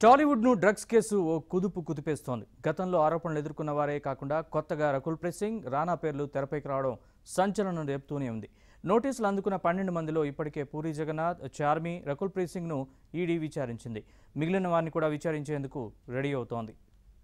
టాలీవుడ్ను drugs case ఓ కుదుపు కుదిపేస్తోంది గతంలో ఆరోపణలు ఎదుర్కొన్న వారే కాకుండా కొత్తగా రకుల్ ప్రీత్ సింగ్ రానా పేర్లు తెరపైకి రావడం సంచలనం రేపుతూనే ఉంది నోటీసులు అందుకున్న పన్నెండు మందిలో ఇప్పటికే పూరి జగన్నాథ్ చార్మి రకుల్ ప్రీత్ సింగ్ను ఈడీ విచారించింది మిగిలిన వారిని కూడా విచారించేందుకు రెడీ అవుతోంది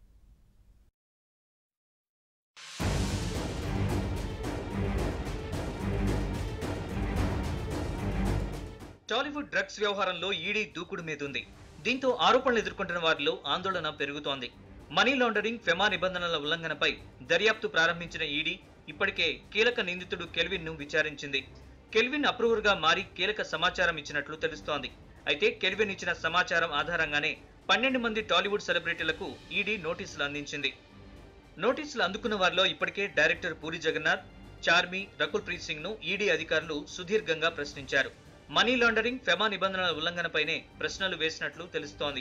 టాలీవుడ్ డ్రగ్స్ వ్యవహారంలో ఈడీ దూకుడు మీదుంది దీంతో ఆరోపణలు ఎదుర్కొంటున్న వారిలో ఆందోళన పెరుగుతోంది మనీ లాండరింగ్ ఫెమా నిబంధనల ఉల్లంఘనపై దర్యాప్తు ప్రారంభించిన ఈడీ ఇప్పటికే కీలక నిందితుడు కెల్విన్ ను విచారించింది కెల్విన్ అప్రూవర్ గా మారి కీలక సమాచారం ఇచ్చినట్లు తెలుస్తోంది అయితే కెల్విన్ ఇచ్చిన సమాచారం ఆధారంగానే పన్నెండు మంది టాలీవుడ్ సెలబ్రిటీలకు ఈడీ నోటీసులు అందించింది నోటీసులు అందుకున్న వారిలో ఇప్పటికే డైరెక్టర్ పూరి జగన్నాథ్ చార్మి రకుల్ ప్రీత్ సింగ్ ను ఈడీ అధికారులు సుదీర్ఘంగా ప్రశ్నించారు మనీ లాండరింగ్ ఫెమా నిబంధనల ఉల్లంఘనపైనే ప్రశ్నలు వేసినట్లు తెలుస్తోంది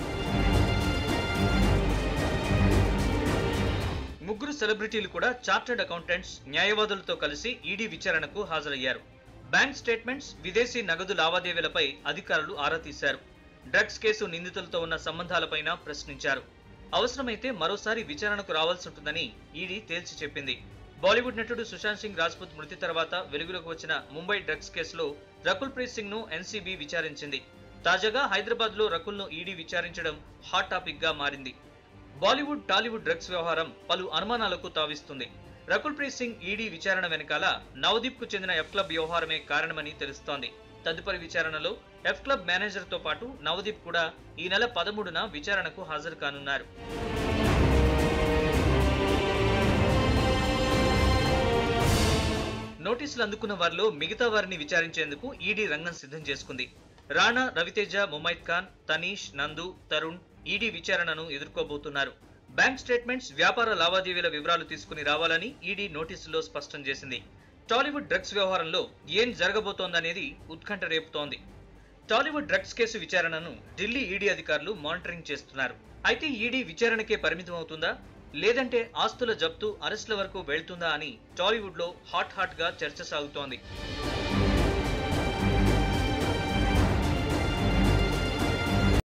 ముగ్గురు సెలబ్రిటీలు కూడా చార్టర్డ్ అకౌంటెంట్స్ న్యాయవాదులతో కలిసి ఈడీ విచారణకు హాజరయ్యారు బ్యాంక్ స్టేట్మెంట్స్ విదేశీ నగదు లావాదేవీలపై అధికారులు ఆరా తీశారు డ్రగ్స్ కేసు నిందితులతో ఉన్న సంబంధాలపైన ప్రశ్నించారు అవసరమైతే మరోసారి విచారణకు రావాల్సి ఉంటుందని ఈడీ తేల్చి చెప్పింది బాలీవుడ్ నటుడు సుశాంత్ సింగ్ రాజ్పుత్ మృతి తర్వాత వెలుగులోకి వచ్చిన ముంబై డ్రగ్స్ కేసులో రకుల్ ప్రీత్ సింగ్ ను ఎన్సీబీ విచారించింది తాజాగా హైదరాబాద్ లో రకుల్ ను ఈడీ విచారించడం హాట్ టాపిక్ గా మారింది బాలీవుడ్ టాలీవుడ్ డ్రగ్స్ వ్యవహారం పలు అనుమానాలకు తావిస్తుంది రకుల్ ప్రీత్ సింగ్ ఈడీ విచారణ వెనకాల నవదీప్ కు చెందిన ఎఫ్ క్లబ్ వ్యవహారమే కారణమని తెలుస్తోంది తదుపరి విచారణలో ఎఫ్ క్లబ్ మేనేజర్ తో పాటు నవదీప్ కూడా ఈ నెల పదమూడున విచారణకు హాజరు కానున్నారు నోటీసులు అందుకున్న వారిలో మిగతా వారిని విచారించేందుకు ఈడీ రంగం సిద్ధం చేసుకుంది రాణా రవితేజ ముమైత్ ఖాన్ తనీష్ నందు తరుణ్ ఈడీ విచారణను ఎదుర్కోబోతున్నారు బ్యాంక్ స్టేట్మెంట్స్ వ్యాపార లావాదేవీల వివరాలు తీసుకుని రావాలని ఈడీ నోటీసుల్లో స్పష్టం చేసింది టాలీవుడ్ డ్రగ్స్ వ్యవహారంలో ఏం జరగబోతోందనేది ఉత్కంఠ రేపుతోంది టాలీవుడ్ డ్రగ్స్ కేసు విచారణను ఢిల్లీ ఈడీ అధికారులు మానిటరింగ్ చేస్తున్నారు అయితే ఈడీ విచారణకే పరిమితం అవుతుందా లేదంటే ఆస్తుల జప్తు అరెస్టుల వరకు వెళ్తుందా అని టాలీవుడ్ లో హాట్ హాట్ గా చర్చ సాగుతోంది